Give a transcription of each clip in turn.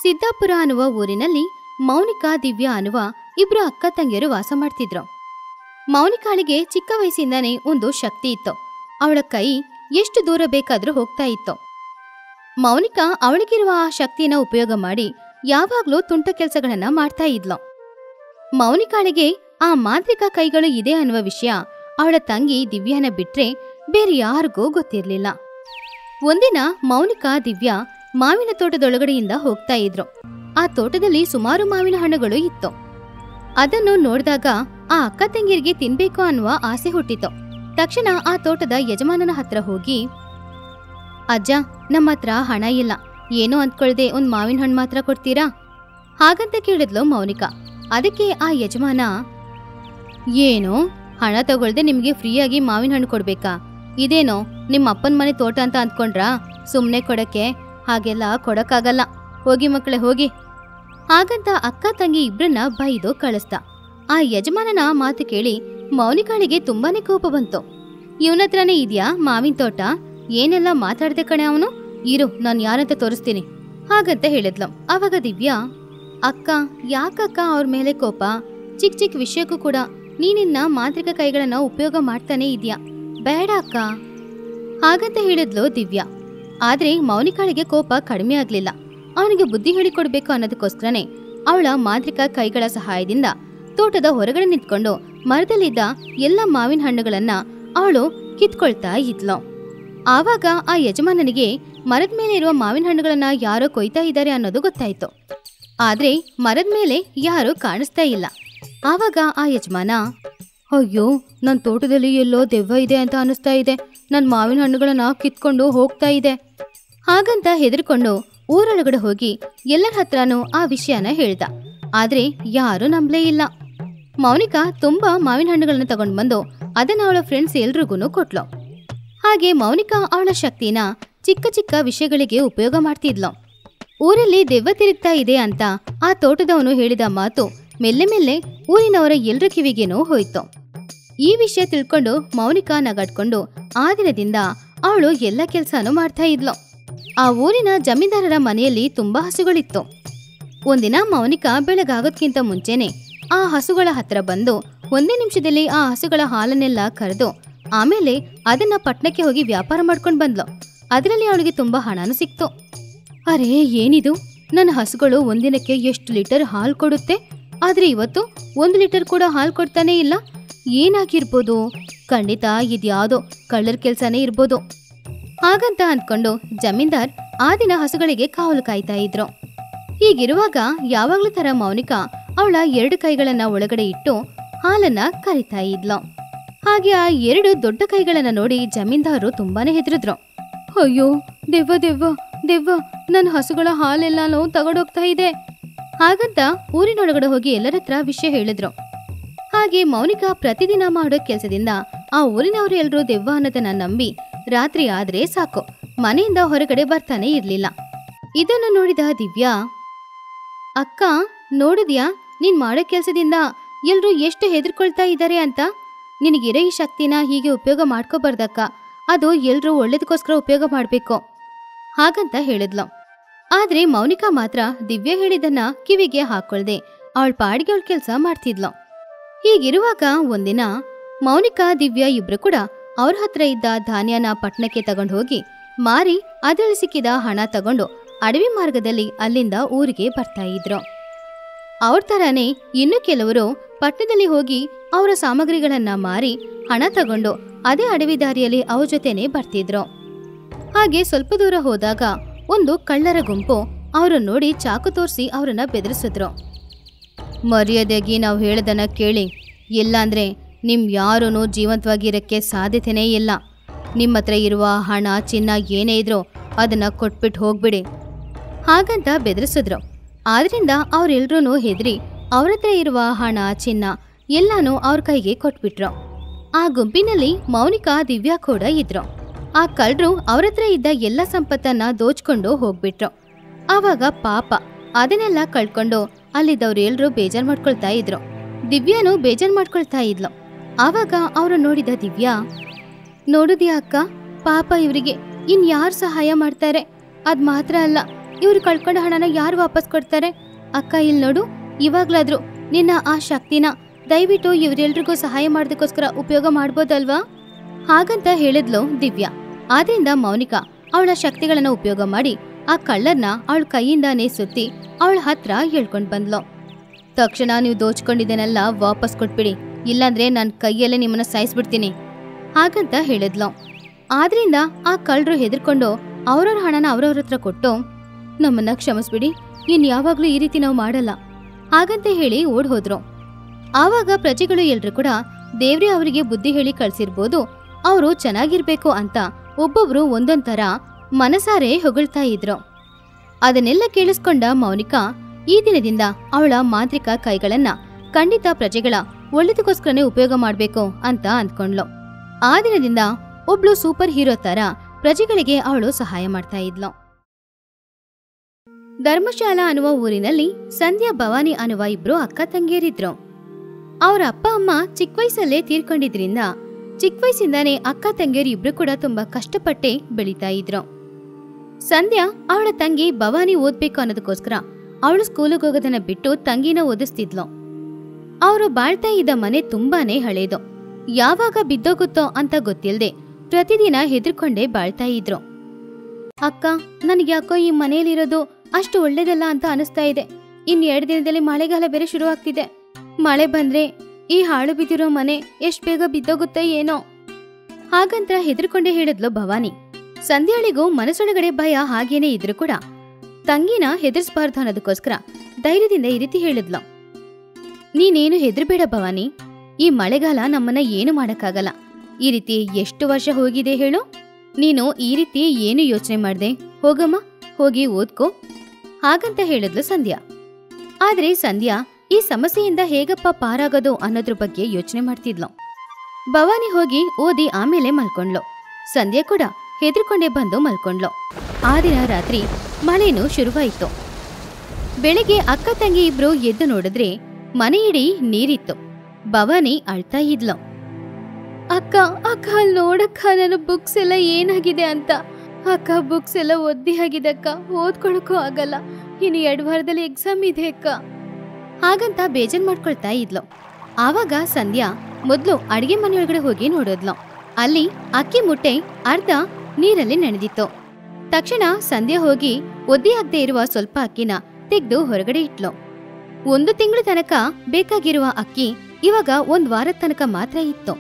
ಸಿದ್ದಾಪುರ ಅನ್ನುವ ಊರಿನಲ್ಲಿ ಮೌನಿಕಾ ದಿವ್ಯಾ ಅನ್ನುವ ಇಬ್ರು ಅಕ್ಕ ತಂಗಿಯರು ವಾಸ ಮಾಡ್ತಿದ್ರು ಮೌನಿಕಾಳಿಗೆ ಚಿಕ್ಕ ವಯಸ್ಸಿಂದಾನೇ ಒಂದು ಶಕ್ತಿ ಇತ್ತು ಅವಳ ಕೈ ಎಷ್ಟು ದೂರ ಬೇಕಾದ್ರೂ ಹೋಗ್ತಾ ಇತ್ತು ಮೌನಿಕಾ ಅವಳಿಗಿರುವ ಆ ಶಕ್ತಿನ ಉಪಯೋಗ ಮಾಡಿ ಯಾವಾಗ್ಲೂ ತುಂಟ ಕೆಲಸಗಳನ್ನ ಮಾಡ್ತಾ ಇದ್ಲು ಮೌನಿಕಾಳಿಗೆ ಆ ಮಾಂತ್ರಿಕ ಕೈಗಳು ಇದೆ ಅನ್ನುವ ವಿಷಯ ಅವಳ ತಂಗಿ ದಿವ್ಯಾನ ಬಿಟ್ರೆ ಬೇರೆ ಯಾರಿಗೂ ಗೊತ್ತಿರ್ಲಿಲ್ಲ ಒಂದಿನ ಮೌನಿಕಾ ದಿವ್ಯಾ ಮಾವಿನ ತೋಟದೊಳಗಡೆಯಿಂದ ಹೋಗ್ತಾ ಇದ್ರು ಆ ತೋಟದಲ್ಲಿ ಸುಮಾರು ಮಾವಿನ ಹಣ್ಣುಗಳು ಇತ್ತು ಅದನ್ನು ನೋಡಿದಾಗ ಆ ಅಕ್ಕ ತಂಗಿಯರಿಗೆ ತಿನ್ಬೇಕು ಅನ್ನುವ ಆಸೆ ಹುಟ್ಟಿತು ತಕ್ಷಣ ಆ ತೋಟದ ಯಜಮಾನನ ಹತ್ರ ಹೋಗಿ ಅಜ್ಜ ನಮ್ಮ ಹತ್ರ ಹಣ ಇಲ್ಲ ಏನೋ ಅಂದ್ಕೊಳ್ದೆ ಒಂದ್ ಮಾವಿನ ಹಣ್ಣು ಮಾತ್ರ ಕೊಡ್ತೀರಾ ಹಾಗಂತ ಕೇಳಿದ್ಲು ಮೌನಿಕಾ ಅದಕ್ಕೆ ಆ ಯಜಮಾನ ಏನು ಹಣ ತಗೊಳ್ದೆ ನಿಮ್ಗೆ ಫ್ರೀಯಾಗಿ ಮಾವಿನ ಹಣ್ಣು ಕೊಡ್ಬೇಕಾ ಇದೇನೋ ನಿಮ್ಮ ಅಪ್ಪನ ಮನೆ ತೋಟ ಅಂತ ಅಂದ್ಕೊಂಡ್ರಾ ಸುಮ್ನೆ ಕೊಡಕ್ಕೆ ಹಾಗೆಲ್ಲ ಕೊಡಕ್ಕಾಗಲ್ಲ ಹೋಗಿ ಮಕ್ಕಳೇ ಹೋಗಿ ಹಾಗಂತ ಅಕ್ಕ ತಂಗಿ ಇಬ್ರನ್ನ ಬೈದು ಕಳಿಸ್ದ ಆ ಯಜಮಾನನ ಮಾತು ಕೇಳಿ ಮೌನಿಕಾಳಿಗೆ ತುಂಬಾನೇ ಕೋಪ ಬಂತು ಇವನತ್ರನೇ ಇದ್ಯಾ ಮಾವಿನ ತೋಟ ಏನೆಲ್ಲ ಮಾತಾಡ್ದೆ ಕಣೆ ಅವನು ಇರು ನಾನ್ ಯಾರಂತ ತೋರಿಸ್ತೀನಿ ಹಾಗಂತ ಹೇಳಿದ್ಲು ಅವಾಗ ದಿವ್ಯಾ ಅಕ್ಕ ಯಾಕಕ್ಕ ಅವ್ರ ಮೇಲೆ ಕೋಪ ಚಿಕ್ಕ ಚಿಕ್ಕ ವಿಷಯಕ್ಕೂ ಕೂಡ ನೀನಿನ್ನ ಮಾಂತ್ರಿಕ ಕೈಗಳನ್ನ ಉಪಯೋಗ ಮಾಡ್ತಾನೆ ಇದ್ಯಾ ಬೇಡ ಅಕ್ಕ ಹಾಗಂತ ಹೇಳಿದ್ಲು ದಿವ್ಯಾ ಆದ್ರೆ ಮೌನಿಕಾಳಿಗೆ ಕೋಪ ಕಡಿಮೆ ಆಗ್ಲಿಲ್ಲ ಅವನಿಗೆ ಬುದ್ಧಿ ಹೇಳಿಕೊಡ್ಬೇಕು ಅನ್ನೋದಕ್ಕೋಸ್ಕರನೇ ಅವಳ ಮಾಂತ್ರಿಕ ಕೈಗಳ ಸಹಾಯದಿಂದ ತೋಟದ ಹೊರಗಡೆ ನಿಂತ್ಕೊಂಡು ಮರದಲ್ಲಿದ್ದ ಎಲ್ಲ ಮಾವಿನ ಹಣ್ಣುಗಳನ್ನ ಅವಳು ಕಿತ್ಕೊಳ್ತಾ ಇದ್ಲು ಆವಾಗ ಆ ಯಜಮಾನನಿಗೆ ಮರದ ಮೇಲೆ ಇರುವ ಮಾವಿನ ಹಣ್ಣುಗಳನ್ನ ಯಾರೋ ಕೊಯ್ತಾ ಇದ್ದಾರೆ ಅನ್ನೋದು ಗೊತ್ತಾಯ್ತು ಆದ್ರೆ ಮರದ ಮೇಲೆ ಯಾರೂ ಕಾಣಿಸ್ತಾ ಇಲ್ಲ ಆವಾಗ ಆ ಯಜಮಾನ ಅಯ್ಯೋ ನನ್ನ ತೋಟದಲ್ಲಿ ಎಲ್ಲೋ ದೆವ್ವ ಇದೆ ಅಂತ ಅನಿಸ್ತಾ ಇದೆ ನನ್ನ ಮಾವಿನ ಹಣ್ಣುಗಳನ್ನ ಕಿತ್ಕೊಂಡು ಹೋಗ್ತಾ ಇದೆ ಹಾಗಂತ ಹೆದರ್ಕೊಂಡು ಊರೊಳಗಡೆ ಹೋಗಿ ಎಲ್ಲರ ಹತ್ರನೂ ಆ ವಿಷಯನ ಹೇಳ್ದ ಆದ್ರೆ ಯಾರೂ ನಂಬಲೇ ಇಲ್ಲ ಮೌನಿಕಾ ತುಂಬಾ ಮಾವಿನ ಹಣ್ಣುಗಳನ್ನ ತಗೊಂಡ್ ಬಂದು ಅದನ್ನ ಅವಳ ಫ್ರೆಂಡ್ಸ್ ಎಲ್ರಿಗೂ ಕೊಟ್ಲು ಹಾಗೆ ಮೌನಿಕಾ ಅವಳ ಶಕ್ತಿನ ಚಿಕ್ಕ ಚಿಕ್ಕ ವಿಷಯಗಳಿಗೆ ಉಪಯೋಗ ಮಾಡ್ತಿದ್ಲು ಊರಲ್ಲಿ ದೆವ್ವ ತಿರುಗ್ತಾ ಇದೆ ಅಂತ ಆ ತೋಟದವನು ಹೇಳಿದ ಮಾತು ಮೆಲ್ಲೆ ಮೆಲ್ಲೆ ಊರಿನವರ ಎಲ್ರ ಕಿವಿಗೇನೂ ಹೋಯ್ತು ಈ ವಿಷಯ ತಿಳ್ಕೊಂಡು ಮೌನಿಕಾ ನಗಾಡ್ಕೊಂಡು ಆ ದಿನದಿಂದ ಅವಳು ಎಲ್ಲ ಕೆಲಸನೂ ಮಾಡ್ತಾ ಇದ್ಲು ಆ ಊರಿನ ಜಮೀನ್ದಾರರ ಮನೆಯಲ್ಲಿ ತುಂಬಾ ಹಸುಗಳಿತ್ತು ಒಂದಿನ ಮೌನಿಕಾ ಬೆಳಗಾಗೋದ್ಕಿಂತ ಮುಂಚೆನೆ ಆ ಹಸುಗಳ ಹತ್ರ ಬಂದು ಒಂದೇ ನಿಮಿಷದಲ್ಲಿ ಆ ಹಸುಗಳ ಹಾಲನ್ನೆಲ್ಲ ಕರೆದು ಆಮೇಲೆ ಅದನ್ನ ಪಟ್ನಕ್ಕೆ ಹೋಗಿ ವ್ಯಾಪಾರ ಮಾಡ್ಕೊಂಡು ಬಂದ್ಲು ಅದರಲ್ಲಿ ಅವಳಿಗೆ ತುಂಬಾ ಹಣನೂ ಸಿಕ್ತು ಅರೆ ಏನಿದು ನನ್ನ ಹಸುಗಳು ಒಂದಿನಕ್ಕೆ ಎಷ್ಟು ಲೀಟರ್ ಹಾಲು ಕೊಡುತ್ತೆ ಆದ್ರೆ ಇವತ್ತು ಒಂದು ಲೀಟರ್ ಕೂಡ ಹಾಲು ಕೊಡ್ತಾನೇ ಇಲ್ಲ ಏನಾಗಿರ್ಬೋದು ಖಂಡಿತ ಇದ್ಯಾವುದೋ ಕಳ್ಳರ ಕೆಲ್ಸನೇ ಇರ್ಬೋದು ಹಾಗಂತ ಅಂದ್ಕೊಂಡು ಜಮೀನ್ದಾರ್ ಆ ದಿನ ಹಸುಗಳಿಗೆ ಕಾವಲು ಕಾಯ್ತಾ ಇದ್ರು ಹೀಗಿರುವಾಗ ಯಾವಾಗ್ಲೂ ತರ ಮೌನಿಕಾ ಅವಳ ಎರಡು ಕೈಗಳನ್ನ ಒಳಗಡೆ ಇಟ್ಟು ಹಾಲನ್ನ ಕರಿತಾ ಇದ್ಲು ಹಾಗೆ ಆ ಎರಡು ದೊಡ್ಡ ಕೈಗಳನ್ನ ನೋಡಿ ಜಮೀನ್ದಾರು ತುಂಬಾನೇ ಹೆದರಿದ್ರು ಅಯ್ಯೋ ದೆವ್ವ ದೆವ್ವ ದೆವ್ವ ನನ್ನ ಹಸುಗಳ ಹಾಲೆಲ್ಲಾನು ತಗೊಂಡೋಗ್ತಾ ಇದೆ ಹಾಗಂತ ಊರಿನೊಳಗಡೆ ಹೋಗಿ ಎಲ್ಲರ ಹತ್ರ ವಿಷಯ ಹೇಳಿದ್ರು ಹಾಗೆ ಮೌನಿಕಾ ಪ್ರತಿದಿನ ಮಾಡೋ ಕೆಲಸದಿಂದ ಆ ಊರಿನವರು ಎಲ್ಲರೂ ದೆವ್ವ ಅನ್ನೋದನ್ನ ನಂಬಿ ರಾತ್ರಿ ಆದ್ರೆ ಸಾಕು ಮನೆಯಿಂದ ಹೊರಗಡೆ ಬರ್ತಾನೆ ಇರ್ಲಿಲ್ಲ ಇದನ್ನು ನೋಡಿದ ದಿವ್ಯಾ ಅಕ್ಕ ನೋಡಿದ್ಯಾ ನೀನ್ ಮಾಡೋ ಕೆಲಸದಿಂದ ಎಲ್ರೂ ಎಷ್ಟು ಹೆದರ್ಕೊಳ್ತಾ ಇದ್ದಾರೆ ಅಂತ ನಿನಗಿರೋ ಈ ಶಕ್ತಿನ ಹೀಗೆ ಉಪಯೋಗ ಮಾಡ್ಕೋಬಾರ್ದಕ್ಕ ಅದು ಎಲ್ರೂ ಒಳ್ಳೇದಕ್ಕೋಸ್ಕರ ಉಪಯೋಗ ಮಾಡ್ಬೇಕು ಹಾಗಂತ ಹೇಳಿದ್ಲು ಆದ್ರೆ ಮೌನಿಕಾ ಮಾತ್ರ ದಿವ್ಯಾ ಹೇಳಿದ್ದನ್ನ ಕಿವಿಗೆ ಹಾಕೊಳ್ದೆ ಅವಳ ಪಾಡಿಗೆ ಅವಳ ಕೆಲಸ ಮಾಡ್ತಿದ್ಲು ಹೀಗಿರುವಾಗ ಒಂದಿನ ಮೌನಿಕಾ ದಿವ್ಯಾ ಇಬ್ರು ಕೂಡ ಅವ್ರ ಹತ್ರ ಇದ್ದ ಧಾನ್ಯನ ಪಟ್ನಕ್ಕೆ ತಗೊಂಡು ಹೋಗಿ ಮಾರಿ ಅದರಲ್ಲಿ ಸಿಕ್ಕಿದ ಹಣ ತಗೊಂಡು ಅಡವಿ ಮಾರ್ಗದಲ್ಲಿ ಅಲ್ಲಿಂದ ಊರಿಗೆ ಬರ್ತಾ ಇದ್ರು ಅವ್ರ ತರಾನೇ ಇನ್ನು ಕೆಲವರು ಪಟ್ಟಣದಲ್ಲಿ ಹೋಗಿ ಅವರ ಸಾಮಗ್ರಿಗಳನ್ನ ಮಾರಿ ಹಣ ತಗೊಂಡು ಅದೇ ಅಡವಿ ದಾರಿಯಲ್ಲಿ ಅವ್ರ ಜೊತೆನೆ ಬರ್ತಿದ್ರು ಹಾಗೆ ಸ್ವಲ್ಪ ದೂರ ಹೋದಾಗ ಒಂದು ಕಳ್ಳರ ಗುಂಪು ಅವ್ರನ್ನ ನೋಡಿ ಚಾಕು ತೋರಿಸಿ ಅವರನ್ನ ಬೆದರಿಸಿದ್ರು ಮರ್ಯಾದೆಯಾಗಿ ನಾವು ಹೇಳದನ್ನ ಕೇಳಿ ಇಲ್ಲಾಂದ್ರೆ ನಿಮ್ ಯಾರೂ ಜೀವಂತವಾಗಿರಕ್ಕೆ ಸಾಧ್ಯತೆನೇ ಇಲ್ಲ ನಿಮ್ಮ ಹತ್ರ ಇರುವ ಹಣ ಚಿನ್ನ ಏನೇ ಇದ್ರೋ ಅದನ್ನ ಕೊಟ್ಬಿಟ್ಟು ಹೋಗ್ಬಿಡಿ ಹಾಗಂತ ಬೆದರಿಸಿದ್ರು ಆದ್ರಿಂದ ಅವ್ರೆಲ್ರೂ ಹೆದರಿ ಅವ್ರ ಹತ್ರ ಇರುವ ಹಣ ಚಿನ್ನ ಎಲ್ಲಾನು ಅವ್ರ ಕೈಗೆ ಕೊಟ್ಬಿಟ್ರು ಆ ಗುಂಪಿನಲ್ಲಿ ಮೌನಿಕಾ ದಿವ್ಯಾ ಕೂಡ ಇದ್ರು ಆ ಕಳ್ರು ಅವ್ರ ಹತ್ರ ಇದ್ದ ಎಲ್ಲ ಸಂಪತ್ತನ್ನ ದೋಚ್ಕೊಂಡು ಹೋಗ್ಬಿಟ್ರು ಆವಾಗ ಪಾಪ ಅದನ್ನೆಲ್ಲ ಕಳ್ಕೊಂಡು ಅಲ್ಲಿದ್ದವ್ರು ಎಲ್ರೂ ಬೇಜಾರ್ ಮಾಡ್ಕೊಳ್ತಾ ಇದ್ರು ದಿವ್ಯಾನು ಬೇಜಾರ್ ಮಾಡ್ಕೊಳ್ತಾ ಇದ್ಲು ಆವಾಗ ಅವ್ರು ನೋಡಿದ ದಿವ್ಯಾ ನೋಡಿದ್ಯಾ ಅಕ್ಕ ಪಾಪ ಇವರಿಗೆ ಇನ್ ಯಾರು ಸಹಾಯ ಮಾಡ್ತಾರೆ ಅದ್ ಮಾತ್ರ ಅಲ್ಲ ಇವ್ರು ಕಳ್ಕೊಂಡ ಹಣನ ಯಾರು ವಾಪಸ್ ಕೊಡ್ತಾರೆ ಅಕ್ಕ ಇಲ್ಲಿ ನೋಡು ಇವಾಗ್ಲಾದ್ರೂ ನಿನ್ನ ಆ ಶಕ್ತಿನ ದಯವಿಟ್ಟು ಇವ್ರೆಲ್ರಿಗೂ ಸಹಾಯ ಮಾಡೋದಕ್ಕೋಸ್ಕರ ಉಪಯೋಗ ಮಾಡ್ಬೋದಲ್ವಾ ಹಾಗಂತ ಹೇಳಿದ್ಲು ದಿವ್ಯಾ ಆದ್ರಿಂದ ಮೌನಿಕಾ ಅವಳ ಶಕ್ತಿಗಳನ್ನ ಉಪಯೋಗ ಮಾಡಿ ಆ ಕಳ್ಳರ್ನ ಅವಳ ಕೈಯಿಂದಾನೇ ಸುತ್ತಿ ಅವಳ ಹತ್ರ ಹೇಳ್ಕೊಂಡ್ ಬಂದ್ಲು ತಕ್ಷಣ ನೀವು ದೋಚ್ಕೊಂಡಿದ್ದೇನೆಲ್ಲ ವಾಪಸ್ ಕೊಟ್ಬಿಡಿ ಇಲ್ಲಾಂದ್ರೆ ನನ್ನ ಕೈಯಲ್ಲೇ ನಿಮ್ಮನ್ನ ಸಾಯಿಸ್ಬಿಡ್ತೀನಿ ಹಾಗಂತ ಹೇಳಿದ್ಲು ಆದ್ರಿಂದ ಆ ಕಳ್ಳರು ಹೆದರ್ಕೊಂಡು ಅವ್ರವ್ರ ಹಣನ ಅವ್ರವ್ರ ಹತ್ರ ಕೊಟ್ಟು ನಮ್ಮನ್ನ ಕ್ಷಮಿಸ್ಬಿಡಿ ಇನ್ ಯಾವಾಗ್ಲೂ ಈ ರೀತಿ ನಾವು ಮಾಡಲ್ಲ ಹಾಗಂತ ಹೇಳಿ ಓಡ್ ಹೋದ್ರು ಆವಾಗ ಪ್ರಜೆಗಳು ಎಲ್ರು ಕೂಡ ದೇವ್ರೆ ಅವರಿಗೆ ಬುದ್ಧಿ ಹೇಳಿ ಕಳ್ಸಿರ್ಬೋದು ಅವರು ಚೆನ್ನಾಗಿರ್ಬೇಕು ಅಂತ ಒಬ್ಬೊಬ್ರು ಒಂದೊಂದ್ ತರ ಮನಸಾರೆ ಹೊಗಳ್ತಾ ಇದ್ರು ಅದನ್ನೆಲ್ಲ ಕೇಳಿಸ್ಕೊಂಡ ಮೌನಿಕಾ ಈ ದಿನದಿಂದ ಅವಳ ಮಾಂತ್ರಿಕ ಕೈಗಳನ್ನ ಖಂಡಿತ ಪ್ರಜೆಗಳ ಒಳ್ಳೆದಕ್ಕೋಸ್ಕರನೇ ಉಪಯೋಗ ಮಾಡ್ಬೇಕು ಅಂತ ಅಂದ್ಕೊಂಡ್ಲು ಆ ದಿನದಿಂದ ಒಬ್ಳು ಸೂಪರ್ ಹೀರೋ ತರ ಪ್ರಜೆಗಳಿಗೆ ಅವಳು ಸಹಾಯ ಮಾಡ್ತಾ ಇದ್ಲು ಧರ್ಮಶಾಲಾ ಅನ್ನುವ ಊರಿನಲ್ಲಿ ಸಂಧ್ಯಾ ಭವಾನಿ ಅನ್ನುವ ಇಬ್ರು ಅಕ್ಕ ತಂಗಿಯರಿದ್ರು ಅವ್ರ ಅಪ್ಪ ಅಮ್ಮ ಚಿಕ್ಕ ವಯಸ್ಸಲ್ಲೇ ತೀರ್ಕೊಂಡಿದ್ರಿಂದ ಚಿಕ್ಕ ವಯಸ್ಸಿಂದಾನೇ ಅಕ್ಕ ತಂಗಿಯರು ಇಬ್ರು ಕೂಡ ತುಂಬಾ ಕಷ್ಟಪಟ್ಟೆ ಬೆಳೀತಾ ಇದ್ರು ಸಂಧ್ಯಾ ಅವಳ ತಂಗಿ ಭವಾನಿ ಓದ್ಬೇಕು ಅನ್ನೋದಕ್ಕೋಸ್ಕರ ಅವಳು ಸ್ಕೂಲಿಗೆ ಹೋಗೋದನ್ನ ಬಿಟ್ಟು ತಂಗಿನ ಓದಿಸ್ತಿದ್ಲು ಅವರು ಬಾಳ್ತಾ ಇದ್ದ ಮನೆ ತುಂಬಾನೇ ಹಳೇದು ಯಾವಾಗ ಬಿದ್ದೋಗುತ್ತೋ ಅಂತ ಗೊತ್ತಿಲ್ದೆ ಪ್ರತಿದಿನ ಹೆದರ್ಕೊಂಡೇ ಬಾಳ್ತಾ ಇದ್ರು ಅಕ್ಕ ಯಾಕೋ ಈ ಮನೆಯಲ್ಲಿರೋದು ಅಷ್ಟು ಒಳ್ಳೇದಲ್ಲ ಅಂತ ಅನಿಸ್ತಾ ಇದೆ ಇನ್ ಎರಡು ದಿನದಲ್ಲಿ ಮಳೆಗಾಲ ಬೇರೆ ಶುರುವಾಗ್ತಿದೆ ಮಳೆ ಬಂದ್ರೆ ಈ ಹಾಳು ಬಿದ್ದಿರೋ ಮನೆ ಎಷ್ಟ್ ಬೇಗ ಬಿದ್ದೋಗುತ್ತೆ ಏನೋ ಹಾಗಂತ ಹೆದರ್ಕೊಂಡೇ ಹೇಳಿದ್ಲು ಭವಾನಿ ಸಂಧ್ಯಾಳಿಗೂ ಮನಸ್ಸೊಳಗಡೆ ಭಯ ಹಾಗೇನೇ ಇದ್ರು ಕೂಡ ತಂಗಿನ ಹೆದರ್ಸ್ಬಾರ್ದು ಅನ್ನೋದಕ್ಕೋಸ್ಕರ ಧೈರ್ಯದಿಂದ ಈ ರೀತಿ ಹೇಳಿದ್ಲು ನೀನೇನು ಹೆದರ್ಬೇಡ ಭವಾನಿ ಈ ಮಳೆಗಾಲ ನಮ್ಮನ್ನ ಏನು ಮಾಡಕ್ಕಾಗಲ್ಲ ಈ ರೀತಿ ಎಷ್ಟು ವರ್ಷ ಹೋಗಿದೆ ಹೇಳು ನೀನು ಈ ರೀತಿ ಏನು ಯೋಚನೆ ಮಾಡ್ದೆ ಹೋಗಮ್ಮ ಹೋಗಿ ಓದ್ಕೋ ಹಾಗಂತ ಹೇಳಿದ್ಲು ಸಂಧ್ಯಾ ಆದ್ರೆ ಸಂಧ್ಯಾ ಈ ಸಮಸ್ಯೆಯಿಂದ ಹೇಗಪ್ಪ ಪಾರಾಗೋದು ಅನ್ನೋದ್ರ ಬಗ್ಗೆ ಯೋಚನೆ ಮಾಡ್ತಿದ್ಲು ಭವಾನಿ ಹೋಗಿ ಓದಿ ಆಮೇಲೆ ಮಲ್ಕೊಂಡ್ಲು ಸಂಧ್ಯಾ ಕೂಡ ಹೆದರ್ಕೊಂಡೇ ಬಂದು ಮಲ್ಕೊಂಡ್ಲು ಆ ದಿನ ರಾತ್ರಿ ಮಳೆನೂ ಶುರುವಾಯಿತು ಬೆಳಿಗ್ಗೆ ಅಕ್ಕ ತಂಗಿ ಇಬ್ರು ಎದ್ದು ನೋಡಿದ್ರೆ ಮನೆ ಇಡೀ ನೀರಿತ್ತು ಭವಾನಿ ಅಳ್ತಾ ಇದ್ಲು ಅಕ್ಕ ಅಕ್ಕ ಅಲ್ಲಿ ನೋಡಕ್ಕ ನನ್ನ ಬುಕ್ಸ್ ಎಲ್ಲ ಏನಾಗಿದೆ ಅಂತ ಅಕ್ಕ ಬುಕ್ಸ್ ಎಲ್ಲ ಒದ್ದಿ ಆಗಿದೆ ಅಕ್ಕ ಓದ್ಕೊಳಕ್ಕೂ ಆಗಲ್ಲ ಇನ್ನು ಎರಡು ವಾರದಲ್ಲಿ ಎಕ್ಸಾಮ್ ಇದೆ ಅಕ್ಕ ಹಾಗಂತ ಬೇಜಾರ್ ಮಾಡ್ಕೊಳ್ತಾ ಇದ್ಲು ಆವಾಗ ಸಂಧ್ಯಾ ಮೊದ್ಲು ಅಡಿಗೆ ಮನೆಯೊಳಗಡೆ ಹೋಗಿ ನೋಡಿದ್ಲು ಅಲ್ಲಿ ಅಕ್ಕಿ ಮುಟ್ಟೆ ಅರ್ಧ ನೀರಲ್ಲಿ ನೆನೆದಿತ್ತು ತಕ್ಷಣ ಸಂಧ್ಯಾ ಹೋಗಿ ಒದ್ದಿ ಆಗದೆ ಇರುವ ಸ್ವಲ್ಪ ಅಕ್ಕಿನ ತೆಗೆದು ಹೊರಗಡೆ ಇಟ್ಲು ಒಂದು ತಿಂಗಳ ತನಕ ಬೇಕಾಗಿರುವ ಅಕ್ಕಿ ಇವಾಗ ಒಂದ್ ವಾರದ ತನಕ ಮಾತ್ರ ಇತ್ತು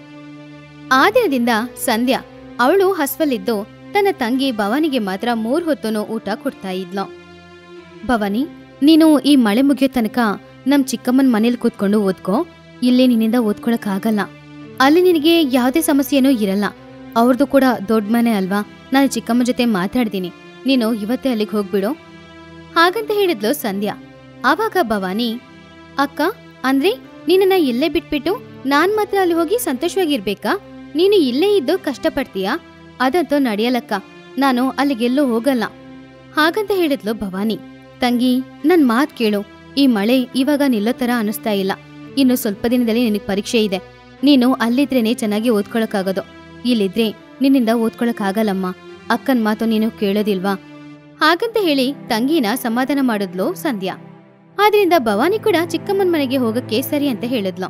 ಆ ದಿನದಿಂದ ಸಂಧ್ಯಾ ಅವಳು ಹಸ್ವಲ್ಲಿದ್ದು ತನ್ನ ತಂಗಿ ಭವಾನಿಗೆ ಮಾತ್ರ ಮೂರ್ ಹೊತ್ತುನು ಊಟ ಕೊಡ್ತಾ ಇದ್ಲು ಭವಾನಿ ನೀನು ಈ ಮಳೆ ಮುಗಿಯೋ ತನಕ ನಮ್ ಚಿಕ್ಕಮ್ಮನ್ ಮನೇಲಿ ಕೂತ್ಕೊಂಡು ಓದ್ಕೋ ಇಲ್ಲಿ ನಿನ್ನಿಂದ ಓದ್ಕೊಳಕ್ ಆಗಲ್ಲ ಅಲ್ಲಿ ನಿನಗೆ ಯಾವುದೇ ಸಮಸ್ಯೆನೂ ಇರಲ್ಲ ಅವ್ರದ್ದು ಕೂಡ ದೊಡ್ಡ ಮನೆ ಅಲ್ವಾ ನಾನು ಚಿಕ್ಕಮ್ಮ ಜೊತೆ ಮಾತಾಡ್ತೀನಿ ನೀನು ಇವತ್ತೇ ಅಲ್ಲಿಗೆ ಹೋಗ್ಬಿಡು ಹಾಗಂತ ಹೇಳಿದ್ಲು ಸಂಧ್ಯಾ ಆವಾಗ ಭವಾನಿ ಅಕ್ಕ ಅಂದ್ರೆ ನಿನ್ನನ್ನ ಇಲ್ಲೇ ಬಿಟ್ಬಿಟ್ಟು ನಾನ್ ಮಾತ್ರ ಅಲ್ಲಿ ಹೋಗಿ ಸಂತೋಷವಾಗಿರ್ಬೇಕಾ ನೀನು ಇಲ್ಲೇ ಇದ್ದು ಕಷ್ಟಪಡ್ತೀಯಾ ಅದಂತೂ ನಡೆಯಲಕ್ಕ ನಾನು ಅಲ್ಲಿಗೆಲ್ಲೂ ಹೋಗಲ್ಲ ಹಾಗಂತ ಹೇಳಿದ್ಲು ಭವಾನಿ ತಂಗಿ ನನ್ ಮಾತ್ ಕೇಳು ಈ ಮಳೆ ಇವಾಗ ನಿಲ್ಲೋ ತರ ಅನಿಸ್ತಾ ಇಲ್ಲ ಇನ್ನು ಸ್ವಲ್ಪ ದಿನದಲ್ಲಿ ನಿನಗೆ ಪರೀಕ್ಷೆ ಇದೆ ನೀನು ಅಲ್ಲಿದ್ರೇನೆ ಚೆನ್ನಾಗಿ ಓದ್ಕೊಳಕ್ಕಾಗೋದು ಇಲ್ಲಿದ್ರೆ ನಿನ್ನಿಂದ ಓದ್ಕೊಳಕ್ಕಾಗಲ್ಲಮ್ಮ ಅಕ್ಕನ್ ಮಾತು ನೀನು ಕೇಳೋದಿಲ್ವಾ ಹಾಗಂತ ಹೇಳಿ ತಂಗಿನ ಸಮಾಧಾನ ಮಾಡಿದ್ಲು ಸಂಧ್ಯಾ ಆದ್ರಿಂದ ಭವಾನಿ ಕೂಡ ಚಿಕ್ಕಮ್ಮನ್ ಮನೆಗೆ ಹೋಗಕ್ಕೆ ಸರಿ ಅಂತ ಹೇಳಿದ್ಲು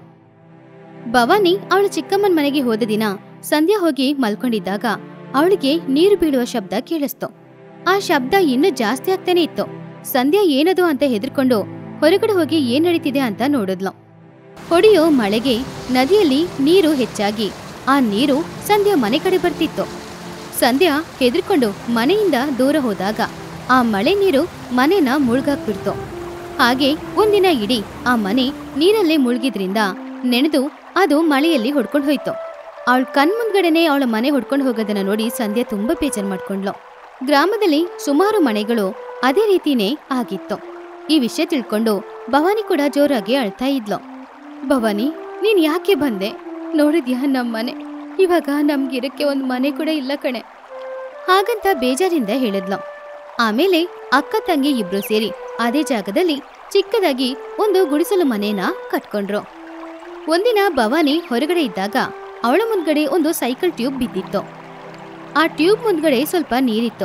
ಭವಾನಿ ಅವಳ ಚಿಕ್ಕಮ್ಮನ್ ಮನೆಗೆ ಹೋದ ದಿನ ಸಂಧ್ಯಾ ಹೋಗಿ ಮಲ್ಕೊಂಡಿದ್ದಾಗ ಅವಳಿಗೆ ನೀರು ಬೀಳುವ ಶಬ್ದ ಕೇಳಿಸ್ತು ಆ ಶಬ್ದ ಇನ್ನೂ ಜಾಸ್ತಿ ಆಗ್ತಾನೆ ಇತ್ತು ಸಂಧ್ಯಾ ಏನದು ಅಂತ ಹೆದರ್ಕೊಂಡು ಹೊರಗಡೆ ಹೋಗಿ ಏನ್ ನಡೀತಿದೆ ಅಂತ ನೋಡಿದ್ಲು ಹೊಡೆಯೋ ಮಳೆಗೆ ನದಿಯಲ್ಲಿ ನೀರು ಹೆಚ್ಚಾಗಿ ಆ ನೀರು ಸಂಧ್ಯಾ ಮನೆ ಕಡೆ ಬರ್ತಿತ್ತು ಸಂಧ್ಯಾ ಹೆದರ್ಕೊಂಡು ಮನೆಯಿಂದ ದೂರ ಹೋದಾಗ ಆ ಮಳೆ ನೀರು ಮನೆನ ಮುಳುಗಾಕ್ಬಿಡ್ತು ಹಾಗೆ ಒಂದಿನ ಇಡೀ ಆ ಮನೆ ನೀರಲ್ಲೇ ಮುಳುಗಿದ್ರಿಂದ ನೆನೆದು ಅದು ಮಳೆಯಲ್ಲಿ ಹೊಡ್ಕೊಂಡು ಹೋಯ್ತು ಅವಳ ಕಣ್ ಮುಂದ್ಗಡೆನೆ ಅವಳ ಮನೆ ಹೊಡ್ಕೊಂಡು ಹೋಗೋದನ್ನ ನೋಡಿ ಸಂಧ್ಯಾ ತುಂಬಾ ಬೇಜಾರ್ ಮಾಡ್ಕೊಂಡ್ಲು ಗ್ರಾಮದಲ್ಲಿ ಸುಮಾರು ಮನೆಗಳು ಅದೇ ರೀತಿನೇ ಆಗಿತ್ತು ಈ ವಿಷಯ ತಿಳ್ಕೊಂಡು ಭವಾನಿ ಕೂಡ ಜೋರಾಗಿ ಅಳ್ತಾ ಇದ್ಲು ಭವಾನಿ ನೀನ್ ಯಾಕೆ ಬಂದೆ ನೋಡಿದ್ಯಾ ನಮ್ ಮನೆ ಇವಾಗ ನಮ್ಗಿರಕ್ಕೆ ಒಂದ್ ಮನೆ ಕೂಡ ಇಲ್ಲ ಕಣೆ ಹಾಗಂತ ಬೇಜಾರಿಂದ ಹೇಳಿದ್ಲು ಆಮೇಲೆ ಅಕ್ಕ ತಂಗಿ ಇಬ್ರು ಸೇರಿ ಅದೇ ಜಾಗದಲ್ಲಿ ಚಿಕ್ಕದಾಗಿ ಒಂದು ಗುಡಿಸಲು ಮನೇನ ಕಟ್ಕೊಂಡ್ರು ಒಂದಿನ ಭವಾನಿ ಹೊರಗಡೆ ಇದ್ದಾಗ ಅವಳ ಮುಂದ್ಗಡೆ ಒಂದು ಸೈಕಲ್ ಟ್ಯೂಬ್ ಬಿದ್ದಿತ್ತು ಆ ಟ್ಯೂಬ್ ಮುಂದ್ಗಡೆ ಸ್ವಲ್ಪ ನೀರಿತ್ತು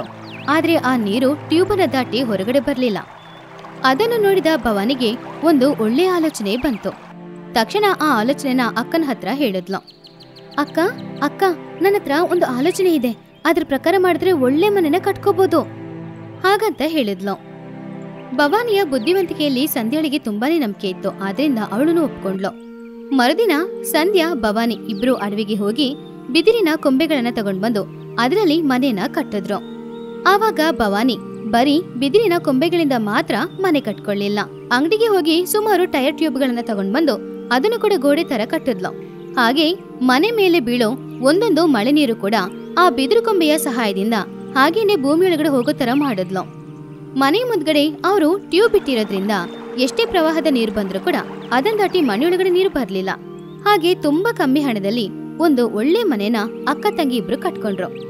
ಆದ್ರೆ ಆ ನೀರು ಟ್ಯೂಬನ್ನ ದಾಟಿ ಹೊರಗಡೆ ಬರಲಿಲ್ಲ ಅದನ್ನು ನೋಡಿದ ಭವಾನಿಗೆ ಒಂದು ಒಳ್ಳೆ ಆಲೋಚನೆ ಬಂತು ತಕ್ಷಣ ಆ ಆಲೋಚನೆನ ಅಕ್ಕನ ಹತ್ರ ಹೇಳಿದ್ಲು ಅಕ್ಕ ಅಕ್ಕ ನನ್ನ ಹತ್ರ ಒಂದು ಆಲೋಚನೆ ಇದೆ ಅದ್ರ ಪ್ರಕಾರ ಮಾಡಿದ್ರೆ ಒಳ್ಳೆ ಮನೆನ ಕಟ್ಕೋಬಹುದು ಹಾಗಂತ ಹೇಳಿದ್ಲು ಭವಾನಿಯ ಬುದ್ಧಿವಂತಿಕೆಯಲ್ಲಿ ಸಂಧ್ಯಾಳಿಗೆ ತುಂಬಾನೇ ನಂಬಿಕೆ ಇತ್ತು ಆದ್ರಿಂದ ಅವಳನ್ನು ಒಪ್ಕೊಂಡ್ಲು ಮರುದಿನ ಸಂಧ್ಯಾ ಭವಾನಿ ಇಬ್ರು ಅಡವಿಗೆ ಹೋಗಿ ಬಿದಿರಿನ ಕೊಂಬೆಗಳನ್ನ ತಗೊಂಡ್ ಬಂದು ಅದರಲ್ಲಿ ಮನೆನ ಕಟ್ಟಿದ್ರು ಆವಾಗ ಭವಾನಿ ಬರೀ ಬಿದಿರಿನ ಕೊಂಬೆಗಳಿಂದ ಮಾತ್ರ ಮನೆ ಕಟ್ಕೊಳ್ಳಿಲ್ಲ ಅಂಗಡಿಗೆ ಹೋಗಿ ಸುಮಾರು ಟೈರ್ ಟ್ಯೂಬ್ಗಳನ್ನ ತಗೊಂಡ್ ಬಂದು ಅದನ್ನು ಕೂಡ ಗೋಡೆ ತರ ಕಟ್ಟಿದ್ಲು ಹಾಗೆ ಮನೆ ಮೇಲೆ ಬೀಳೋ ಒಂದೊಂದು ಮಳೆ ನೀರು ಕೂಡ ಆ ಬಿದಿರು ಕೊಂಬೆಯ ಸಹಾಯದಿಂದ ಹಾಗೇನೆ ಭೂಮಿಯೊಳಗಡೆ ಹೋಗೋ ತರ ಮಾಡಿದ್ಲು ಮನೆ ಮುಂದ್ಗಡೆ ಅವರು ಟ್ಯೂಬ್ ಇಟ್ಟಿರೋದ್ರಿಂದ ಎಷ್ಟೇ ಪ್ರವಾಹದ ನೀರು ಬಂದ್ರೂ ಕೂಡ ಅದನ್ನ ದಾಟಿ ಮನೆಯೊಳಗಡೆ ನೀರು ಬರ್ಲಿಲ್ಲ ಹಾಗೆ ತುಂಬಾ ಕಮ್ಮಿ ಹಣದಲ್ಲಿ ಒಂದು ಒಳ್ಳೆ ಮನೆನ ಅಕ್ಕ ತಂಗಿ ಇಬ್ರು ಕಟ್ಕೊಂಡ್ರು